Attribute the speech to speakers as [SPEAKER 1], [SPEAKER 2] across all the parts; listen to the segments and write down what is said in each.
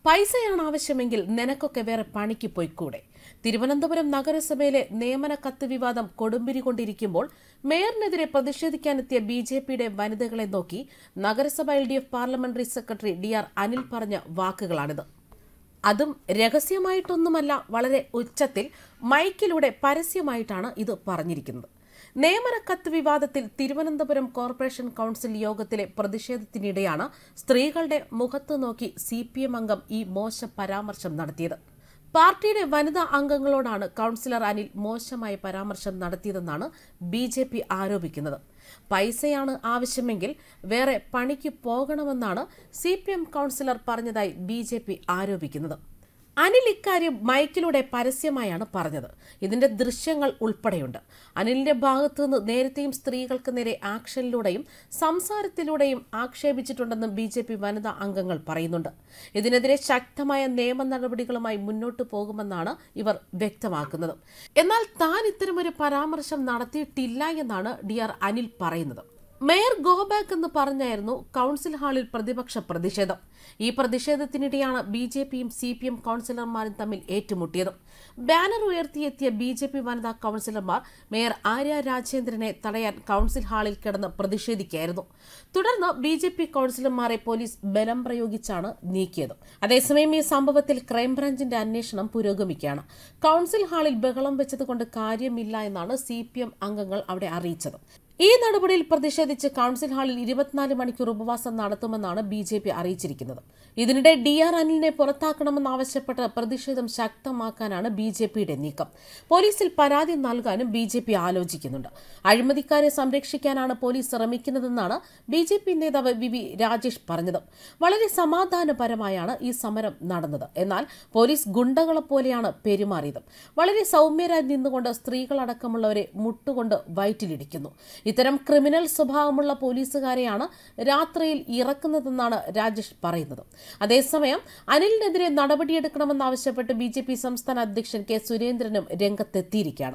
[SPEAKER 1] പൈസയാണ് ആവശ്യമെങ്കിൽ നിനക്കൊക്കെ വേറെ പണിക്ക് പോയിക്കൂടെ തിരുവനന്തപുരം നഗരസഭയിലെ നിയമന കത്ത് വിവാദം കൊടുമ്പിരി കൊണ്ടിരിക്കുമ്പോൾ മേയറിനെതിരെ പ്രതിഷേധിക്കാനെത്തിയ ബി ജെ പിയുടെ വനിതകളെ നോക്കി നഗരസഭ L D F parliamentary secretary D R Anil പറഞ്ഞ വാക്കുകളാണിത് അതും രഹസ്യമായിട്ടൊന്നുമല്ല വളരെ ഉച്ചത്തിൽ മൈക്കിലൂടെ പരസ്യമായിട്ടാണ് ഇത് പറഞ്ഞിരിക്കുന്നത് നിയമന കത്ത് വിവാദത്തിൽ തിരുവനന്തപുരം കോർപ്പറേഷൻ കൌൺസിൽ യോഗത്തിലെ പ്രതിഷേധത്തിനിടെയാണ് സ്ത്രീകളുടെ മുഖത്ത് നോക്കി സി പി എം അംഗം ഈ മോശ പരാമർശം നടത്തിയത് പാർട്ടിയുടെ വനിതാ അംഗങ്ങളോടാണ് കൌൺസിലർ അനിൽ മോശമായ പരാമർശം നടത്തിയതെന്നാണ് ബി ജെ പി ആരോപിക്കുന്നത് പൈസയാണ് ആവശ്യമെങ്കിൽ വേറെ പണിക്ക് പോകണമെന്നാണ് സി പി എം കൌൺസിലർ പറഞ്ഞതായി ബി ജെ പി ആരോപിക്കുന്നത് അനിൽ ഇക്കാര്യം മൈക്കിലൂടെ പരസ്യമായാണ് പറഞ്ഞത് ഇതിന്റെ ദൃശ്യങ്ങൾ ഉൾപ്പെടെയുണ്ട് അനിലിന്റെ ഭാഗത്തുനിന്ന് നേരത്തെയും സ്ത്രീകൾക്ക് നേരെ ആക്ഷനിലൂടെയും സംസാരത്തിലൂടെയും ആക്ഷേപിച്ചിട്ടുണ്ടെന്നും ബി ജെ പി വനിതാ അംഗങ്ങൾ പറയുന്നുണ്ട് ഇതിനെതിരെ ശക്തമായ നിയമ നടപടികളുമായി മുന്നോട്ടു പോകുമെന്നാണ് ഇവർ വ്യക്തമാക്കുന്നത് എന്നാൽ താൻ ഇത്തരമൊരു പരാമർശം നടത്തിയിട്ടില്ല എന്നാണ് ഡി ആർ അനിൽ പറയുന്നത് മേയർ ഗോ ബാക്ക് എന്ന് പറഞ്ഞായിരുന്നു കൌൺസിൽ ഹാളിൽ പ്രതിപക്ഷ പ്രതിഷേധം ഈ പ്രതിഷേധത്തിനിടെയാണ് ബി ജെ പിയും സി പി എം കൌൺസിലർമാരും തമ്മിൽ ഏറ്റുമുട്ടിയത് ബാനർ ഉയർത്തിയെത്തിയ ബി ജെ പി വനിതാ കൌൺസിലർമാർ മേയർ ആര്യ രാജേന്ദ്രനെ തടയാൻ കൌൺസിൽ ഹാളിൽ കിടന്ന് പ്രതിഷേധിക്കുകയായിരുന്നു തുടർന്ന് ബി ജെ പി കൌൺസിലർമാരെ പോലീസ് ബലം പ്രയോഗിച്ചാണ് നീക്കിയത് അതേസമയം ഈ സംഭവത്തിൽ ക്രൈംബ്രാഞ്ചിന്റെ അന്വേഷണം പുരോഗമിക്കുകയാണ് കൌൺസിൽ ഹാളിൽ ബഹളം വെച്ചതുകൊണ്ട് കാര്യമില്ല എന്നാണ് സി അംഗങ്ങൾ അവിടെ അറിയിച്ചത് ഈ നടപടിയിൽ പ്രതിഷേധിച്ച് കൌൺസിൽ ഹാളിൽ ഇരുപത്തിനാല് മണിക്കൂർ ഉപവാസം നടത്തുമെന്നാണ് ബി ജെ പി അറിയിച്ചിരിക്കുന്നത് ഇതിനിടെ ഡി ആർ അനിലിനെ പുറത്താക്കണമെന്നാവശ്യപ്പെട്ട് പ്രതിഷേധം ശക്തമാക്കാനാണ് ബി ജെ പിയുടെ നീക്കം പോലീസിൽ പരാതി നൽകാനും ബി ജെ പി ആലോചിക്കുന്നുണ്ട് അഴിമതിക്കാരെ സംരക്ഷിക്കാനാണ് പോലീസ് ശ്രമിക്കുന്നതെന്നാണ് ബി ജെ പി നേതാവ് വി വി രാജേഷ് പറഞ്ഞത് വളരെ സമാധാനപരമായാണ് ഈ സമരം നടന്നത് എന്നാൽ പോലീസ് ഗുണ്ടകളെ പോലെയാണ് പെരുമാറിയത് വളരെ സൗമ്യരായി നിന്നുകൊണ്ട് സ്ത്രീകളടക്കമുള്ളവരെ മുട്ടുകൊണ്ട് വയറ്റിലിടിക്കുന്നു ഇത്തരം ക്രിമിനൽ സ്വഭാവമുള്ള പോലീസുകാരെയാണ് രാത്രിയിൽ ഇറക്കുന്നതെന്നാണ് രാജേഷ് പറയുന്നത് അതേസമയം അനിലിനെതിരെ നടപടിയെടുക്കണമെന്നാവശ്യപ്പെട്ട് ബി ജെ പി സംസ്ഥാന അധ്യക്ഷൻ കെ സുരേന്ദ്രനും രംഗത്തെത്തിയിരിക്കുകയാണ്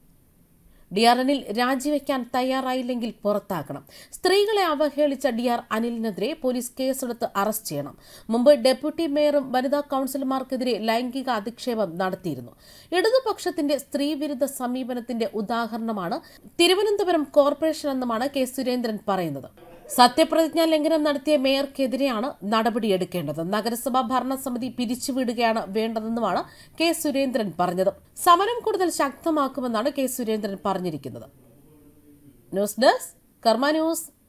[SPEAKER 1] ഡി ആർ അനിൽ രാജിവെക്കാൻ തയ്യാറായില്ലെങ്കിൽ പുറത്താക്കണം സ്ത്രീകളെ അവഹേളിച്ച ഡി ആർ അനിലിനെതിരെ പോലീസ് കേസെടുത്ത് അറസ്റ്റ് ചെയ്യണം മുമ്പ് ഡെപ്യൂട്ടി മേയറും വനിതാ കൌൺസിലർമാർക്കെതിരെ ലൈംഗിക അധിക്ഷേപം നടത്തിയിരുന്നു ഇടതുപക്ഷത്തിന്റെ സ്ത്രീവിരുദ്ധ സമീപനത്തിന്റെ ഉദാഹരണമാണ് തിരുവനന്തപുരം കോർപ്പറേഷൻ എന്നുമാണ് കെ സുരേന്ദ്രൻ പറയുന്നത് സത്യപ്രതിജ്ഞാ ലംഘനം നടത്തിയ മേയർക്കെതിരെയാണ് നടപടിയെടുക്കേണ്ടത് നഗരസഭാ ഭരണസമിതി പിരിച്ചുവിടുകയാണ് വേണ്ടതെന്നുമാണ് കെ സുരേന്ദ്രൻ പറഞ്ഞത് സമരം കൂടുതൽ ശക്തമാക്കുമെന്നാണ് കെ സുരേന്ദ്രൻ പറഞ്ഞിരിക്കുന്നത് ന്യൂസ് ഡെസ്ക് കർമ്മ ന്യൂസ്